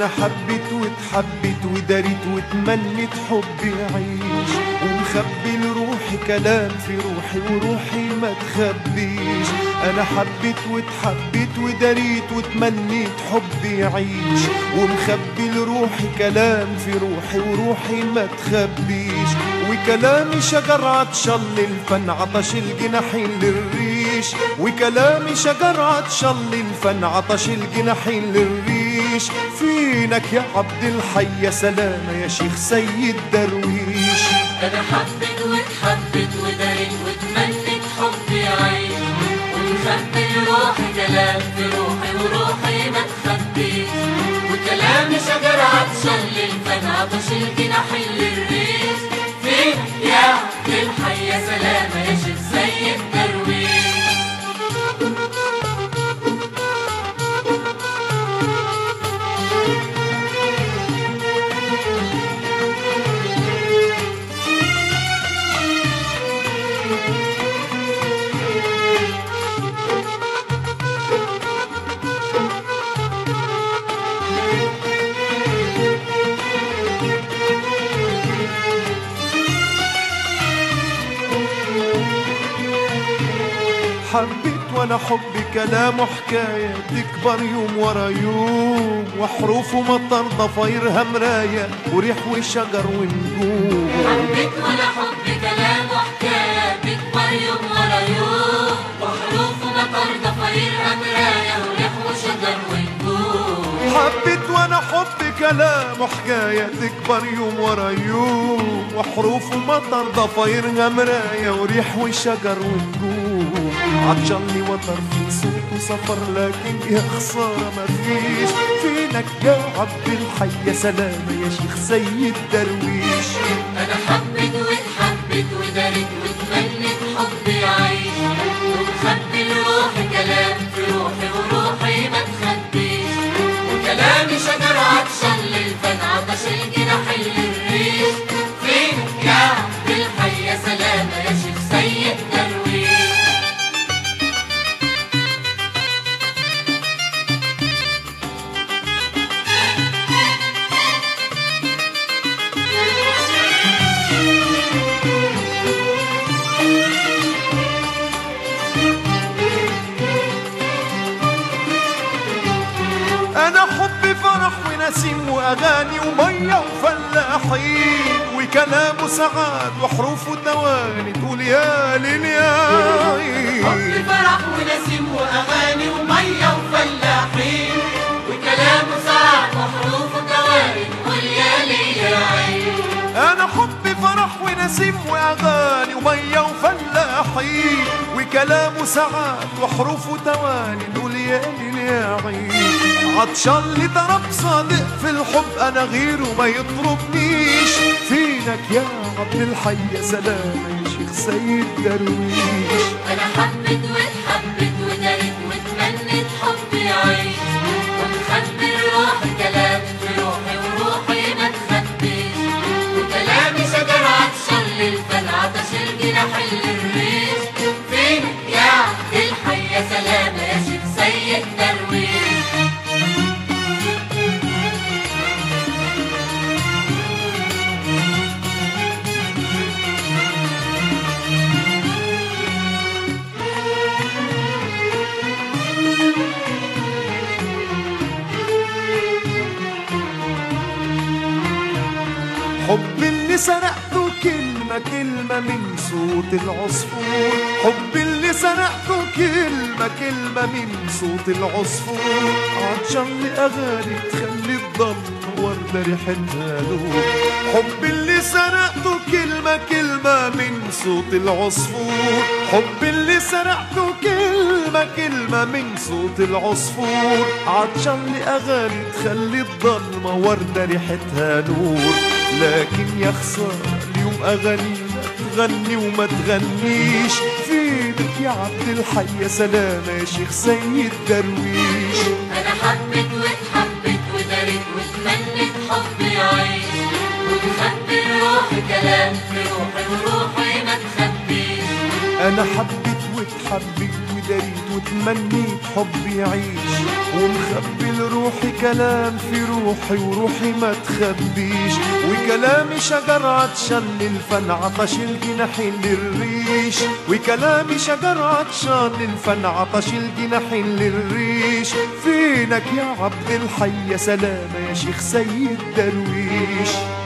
انا حبيت واتحبيت وداريت وتمنيت حبي يعيش ومخبي لروحي كلام في روحي وروحي ما تخبيش انا حبيت واتحبيت وداريت وتمنيت حبي يعيش ومخبي لروحي كلام في روحي وروحي ما تخبيش وكلامي شجر عطشان للفن عطش الجناحين للريش وكلامي شجر عطشان للفن عطش الجناحين للريش فينك يا عبد الحي يا سلامة يا شيخ سيد درويش انا حبيت واتحبيت وداريت وتمنيت حبي يعيش ومخبي روحي كلام في روحي وروحي ما تخبيش وكلامي شجر عطشان للفن عطش الجناحين للريش فين يا عبد الحي يا سلامة يا شيخ سيد درويش حبيت وانا حبي كلام وحكاية تكبر يوم ورا يوم وحروف ومطر ضفايرها مراية وريح وشجر ونجوم حبيت وانا حب كلام وحكاية بكبر يوم ورا يوم وحروف ومطر ضفاير مراية وريح وشجر ونجوم حبيت وانا حبي كلام وحكاية تكبر يوم ورا يوم وحروف ومطر ضفايرها مراية وريح وشجر ونجوم عطشان لي وتر في صوت وسفر لكن يا خسارة ما فيش فينك يا عبد الحي يا سلامة يا شيخ سيد درويش انا حبيت واتحبيت وداريت وتمنيت حبي يعيش ومخبي لروحي كلام في روحي وروحي ما تخبيش وكلامي شجر عطشان للفن عطش الجناح للريش فين يا عبد الحي يا سلامة يا شيخ سيد درويش انا حبي فرح ونسيم واغاني وميه وفلاحين وكلام سعاد وحروف ودواني تقول يا ليل يا عين حب فرح ونسيم واغاني وميه وفلاحين وكلام سعد وحروف وكوارث واليالي يا عين انا حبي فرح ونسيم واغاني وميه وفلاحين وكلام سعاد وحروف وتواني نقول يا ليل يا عين عطشان لطرب صادق في الحب انا غيره ما يطربنيش فينك يا عبد الحي يا سلامة يا شيخ سيد درويش انا حبيت واتحبيت ودارت وتمنيت حبي يعيش ومخبي روحي كلام في روحي وروحي ما تخبيش وكلامي شجر عطشان للفن عطش الجناح للريش فينك يا عبد الحي يا سلامة يا شيخ سيد درويش حب اللي سرقته كلمة كلمة من صوت العصفور حب اللي سرقته كلمة كلمة من صوت العصفور عطشان لأغاني تخلي الضل وردة ريحتها نور حب اللي سرقته كلمة كلمة من صوت العصفور حب اللي سرقته كلمة كلمة من صوت العصفور عطشان لأغاني تخلي الضلمة وردة ريحتها نور لكن يا خسارة اليوم أغانينا تغني وما تغنيش فينك يا عبد الحي يا سلامة يا شيخ سيد درويش انا حبيت واتحبيت ودارت وتمنيت حبي يعيش ومخبي روحي كلام في روحي وروحي ما تخبيش أنا حبيت واتحبيت وداريت وتمنيت حبي يعيش ومخبي لروحي كلام في روحي وروحي ما تخبيش وكلامي شجر عطشان للفن عطش الجناحين للريش وكلامي شجر عطشان للفن عطش الجناحين للريش فينك يا عبد الحي يا سلامة يا شيخ سيد درويش